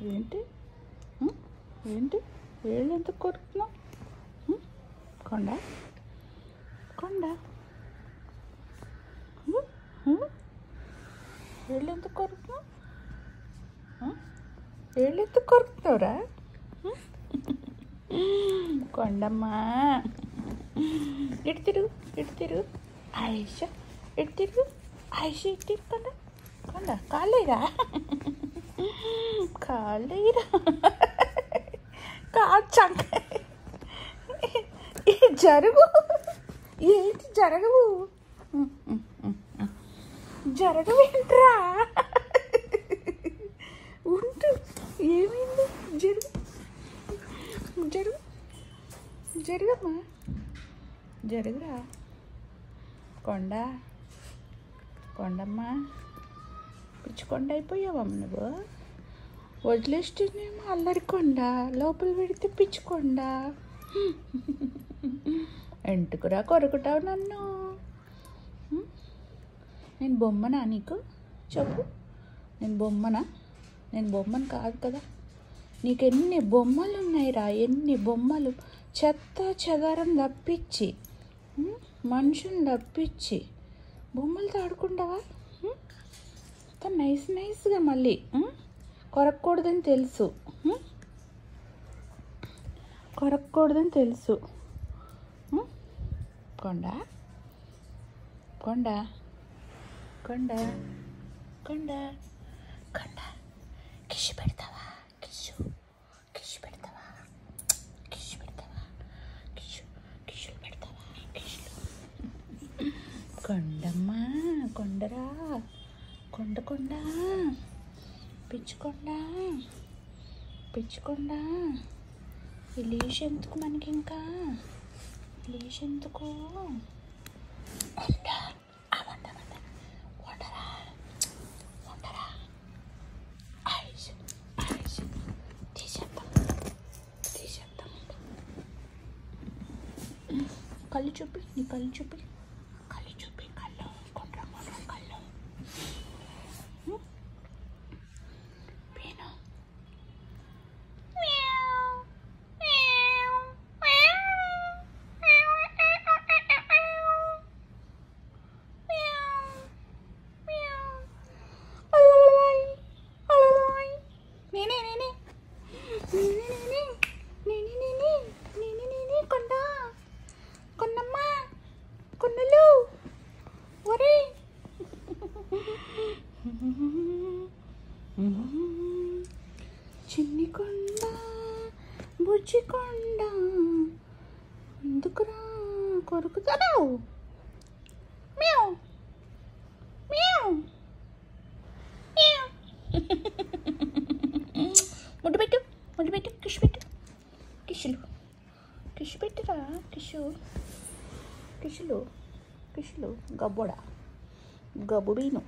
ఏంటి ఉం? ఏంటి వేళ్ళు ఎందుకు కొరుకుతున్నావు ఉం? కొండ కొండ ఉం? ఉం? వేళ్ళు ఎందుకు కొరుకుతున్నావు ఉం? వేళ్ళు ఎందుకు కొరుకుతావురా ఉం? కొండమ్మా ఇటు తిరుగు ఇటు తిరుగు ఆయిష ఇటు తిరుగు ఆయిష ఇటు తిరుగు కొండ కొండ కాలేరా కాలేరా కాచంక జరుగు ఏంటి జరగవు జరగవేంట్రా ఉంటు ఏమైంది జరుగు జరుగు జరగమ్మా జరుగురా కొండ కొండమ్మా పిచ్చుకొండ అయిపోయావమ్మ నువ్వు వదిలేస్తేనేమో అల్లరి కొండ లోపల పెడితే పిచ్చుకొండ ఎంటుకురా కొరుకుతావు నన్ను హ్మ్? నేను బొమ్మనా నీకు చెప్పు నేను బొమ్మనా నేను బొమ్మను కాదు కదా నీకు ఎన్ని బొమ్మలు ఉన్నాయిరా ఎన్ని బొమ్మలు చెత్త చెదారం తప్పించి హ్మ్? మనుషుని తప్పించి బొమ్మలతో ఆడుకుంటావా హ్మ్? అంత నైస్ నైస్గా మళ్ళీ హ్మ్? కొరకూడదని తెలుసు హ్మ్? కొరకూడదని తెలుసు హ్మ్? కొండ కొండ కొండ కొండ కొండ కిషు పెడతావా కిషు కిషు పెడతావా కిషు పెడతావా కిషు కిషులు పెడతావా కిషులు కొండమ్మా కొండరా కొండ కొండ పిచ్చుకొండ పిచ్చుకొండ ఈ లీష్ ఎందుకు మనకి ఇంకా లీష్ ఎందుకు వంట ఆ వంట వంట వంటరా వంటరా ఐస్ ఐస్ తీసేద్దాం తీసేద్దాం కళ్ళు చూపి నీ కళ్ళు చూపి కళ్ళు చూపి కళ్ళు కొండ్ర కొండ్ర కళ్ళు పీను నేనే నేనే నేనే నేనే నేనే నేనే నేనే నేనే కొండ కొండమ్మ కొండలు ఒరే చిన్ని కొండ బుజ్జి కొండ ఎందుకురా కొరుకుతావు మ్యావ్ మ్యావ్ మ్యావ్ ముడ్డు పెట్టు ముడ్డు పెట్టు కిష్ పెట్టు కిషులు కిష్ పెట్టురా కిషు కిషులు కిషులు గబ్బోడా గబ్బు బీను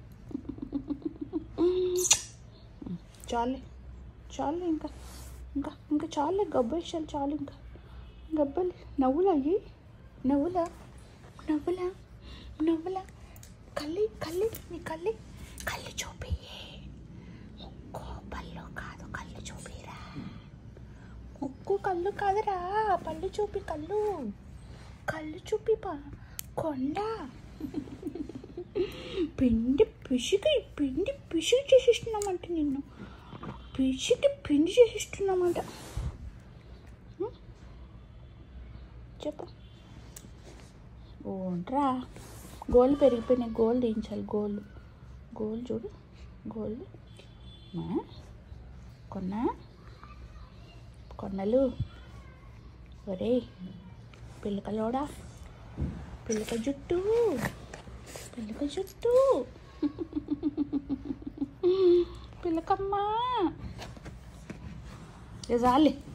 చాలే చాలే ఇంకా ఇంకా ఇంకా చాలే గబ్బు వేసాలు చాలు ఇంకా గబ్బలు నవ్వులా అయ్యి నవ్వులా నవ్వులా నవ్వులా కళ్ళి కళ్ళి నీ కళ్ళి కళ్ళు చూపి ముక్కు పళ్ళు కాదు కళ్ళు చూపిరా ముక్కు కళ్ళు కాదురా పళ్ళు చూపి కళ్ళు కళ్ళు చూపి పా కొండ పిండి పిసికి పిండి పిసికి చేసేస్తున్నామంట నిన్ను పిసికి పిండి చేసేస్తున్నామంట ఉం? చెప్పు ఓంట్రా గోళ్ళు పెరిగిపోయినాయి గోళ్ళు దించాలి గోళ్ళు గోళ్ళు చూడు గోళ్ళు మా కొన్న కొన్నలు ఒరే పిల్లకలోడా పిల్లక జుట్టు పిల్లక జుట్టు పిల్లకమ్మ ఇక చాలే